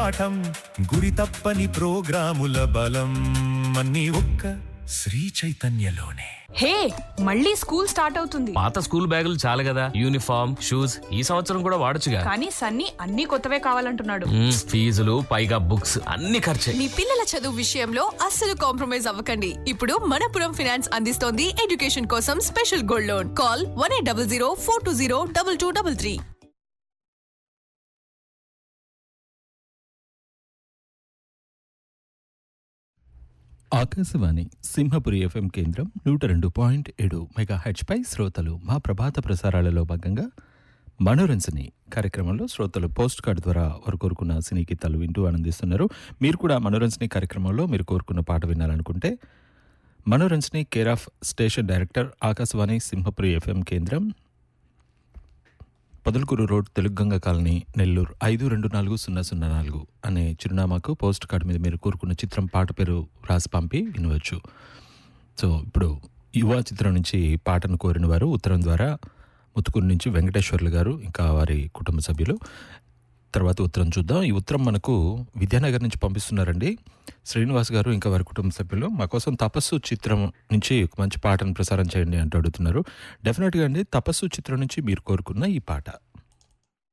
పాఠం గురి తప్పని ప్రోగ్రాముల బలం అన్ని ఒక్క శ్రీ చైతన్యలోనే హే మళ్ళీ స్కూల్ స్టార్ట్ అవుతుంది పాత స్కూల్ బ్యాగులు చాలు కదా యూనిఫామ్ షూస్ ఈ సంవత్సరం కూడా వాడొచ్చుగా కానీ సన్నీ అన్ని కొత్తవే కావాలంటున్నాడు మ్మ్, ఫీజులు పైగా బుక్స్ అన్ని ఖర్చే మీ పిల్లల చదువు విషయంలో అస్సలు కాంప్రమైజ్ అవ్వకండి ఇప్పుడు మనపురం ఫైనాన్స్ అందిస్తోంది ఎడ్యుకేషన్ కోసం special gold loan call one eight double zero four two zero double two double three Akashvani Simhapuri FM కేంద్రం నూట రెండు పాయింట్ ఏడు మెగా పై శ్రోతలు మా ప్రభాత ప్రసారాలలో భాగంగా మనోరంజని కార్యక్రమంలో శ్రోతలు పోస్ట్ కార్డు ద్వారా వారు కోరుకున్న సినీ గీతాలు వింటూ ఆనందిస్తున్నారు మీరు కూడా మనోరంజని కార్యక్రమంలో మీరు కోరుకున్న పాట వినాలనుకుంటే Manoranjani care of station director Akashvani Simhapuri FM కేంద్రం పొదలకూరు రోడ్ తెలుగంగ కాలనీ నెల్లూరు ఐదు రెండు నాలుగు సున్నా సున్నా నాలుగు అనే చిరునామాకు పోస్ట్ కార్డు మీద మీరు కోరుకున్న చిత్రం పాట పేరు రాసి పంపి వినవచ్చు సో ఇప్పుడు యువ చిత్రం నుంచి పాటను కోరిన వారు ఉత్తరం ద్వారా ముత్తుకూరు నుంచి వెంకటేశ్వర్లు గారు ఇంకా వారి కుటుంబ సభ్యులు తర్వాత ఉత్తరం చూద్దాం ఈ ఉత్తరం మనకు విద్యానగర్ నుంచి పంపిస్తున్నారండి శ్రీనివాస్ గారు ఇంకా వారి కుటుంబ సభ్యులు మా కోసం తపస్సు చిత్రం నుంచి ఒక మంచి పాటను ప్రసారం చేయండి అంటూ అడుగుతున్నారు డెఫినెట్గా అండి తపస్సు చిత్రం నుంచి మీరు కోరుకున్న ఈ పాట